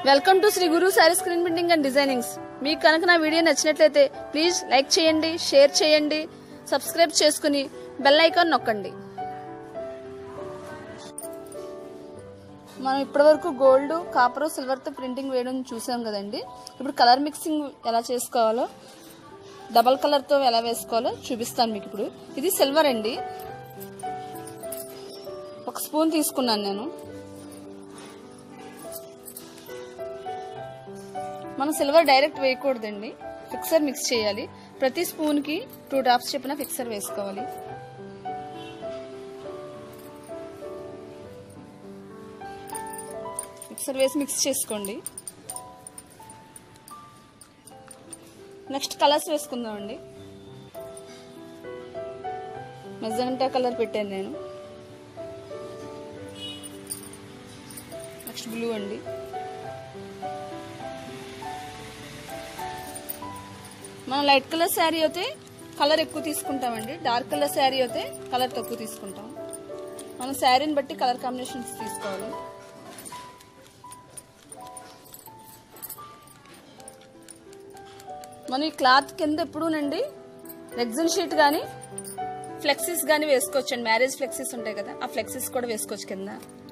welcome to Shri Guru sari screen printing and designings మీకు కనుక నా వీడియో నచ్చినట్లయితే ప్లీజ్ లైక్ చేయండి షేర్ చేయండి సబ్స్క్రైబ్ చేసుకుని బెల్ ఐకాన్ నొక్కండి మనం ఇప్పటివరకు గోల్డ్ కాపర్ సిల్వర్తో ప్రింటింగ్ వేయడం చూసాం కదండి ఇప్పుడు కలర్ మిక్సింగ్ ఎలా చేసుకోవాలో డబల్ కలర్తో ఎలా వేసుకోవాలో చూపిస్తాను మీకు ఇప్పుడు ఇది సిల్వర్ అండి ఒక స్పూన్ తీసుకున్నాను నేను మనం సిల్వర్ డైరెక్ట్ వేయకూడదండి ఫిక్సర్ మిక్స్ చేయాలి ప్రతి స్పూన్కి టూ డ్రాప్స్ చెప్పిన ఫిక్సర్ వేసుకోవాలి మిక్సర్ వేసి మిక్స్ చేసుకోండి నెక్స్ట్ కలర్స్ వేసుకుందామండి మెజంటా కలర్ పెట్టాను నేను నెక్స్ట్ బ్లూ అండి మనం లైట్ కలర్ శారీ అయితే కలర్ ఎక్కువ తీసుకుంటామండి డార్క్ కలర్ శారీ అయితే కలర్ తక్కువ తీసుకుంటాం మనం శారీని బట్టి కలర్ కాంబినేషన్స్ తీసుకోవాలి మనం ఈ క్లాత్ కింద ఎప్పుడూనండి రెగ్జిన్ షీట్ కానీ ఫ్లెక్సీస్ కానీ వేసుకోవచ్చండి మ్యారేజ్ ఫ్లెక్సీస్ ఉంటాయి కదా ఆ ఫ్లెక్సీస్ కూడా వేసుకోవచ్చు కింద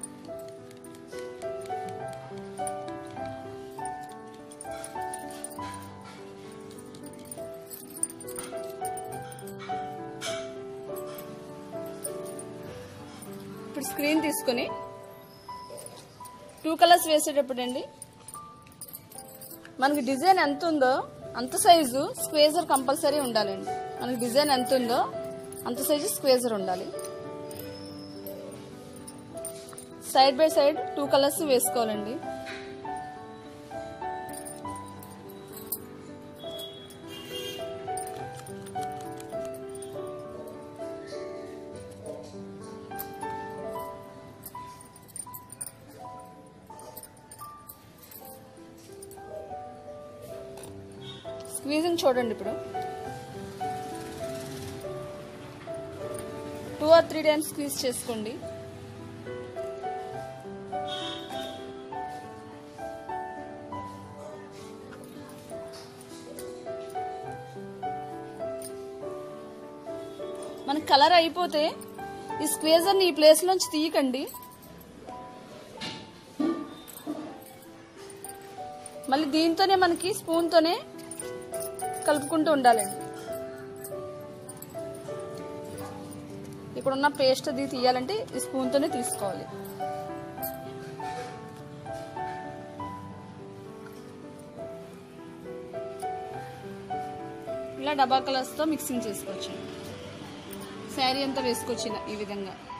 ఇప్పుడు స్క్రీన్ తీసుకొని టూ కలర్స్ వేసేటప్పుడు అండి మనకి డిజైన్ ఎంత ఉందో అంత సైజు స్క్వేజర్ కంపల్సరీ ఉండాలండి మనకి డిజైన్ ఎంత ఉందో అంత సైజు స్క్వేజర్ ఉండాలి side by side two colours వేసుకోవాలండి స్క్వీజింగ్ చూడండి ఇప్పుడు two or three times squeeze చేసుకోండి మన కలర్ అయిపోతే ఈ స్క్వేజర్ని ఈ ప్లేస్ నుంచి తీయకండి మళ్ళీ దీంతోనే మనకి స్పూన్తోనే కలుపుకుంటూ ఉండాలండి ఇక్కడ ఉన్న పేస్ట్ అది తీయాలంటే ఈ స్పూన్తోనే తీసుకోవాలి ఇలా డబ్బా కలర్స్తో మిక్సింగ్ చేసుకోవచ్చు శారీ అంతా వేసుకోవచ్చు ఇలా ఈ విధంగా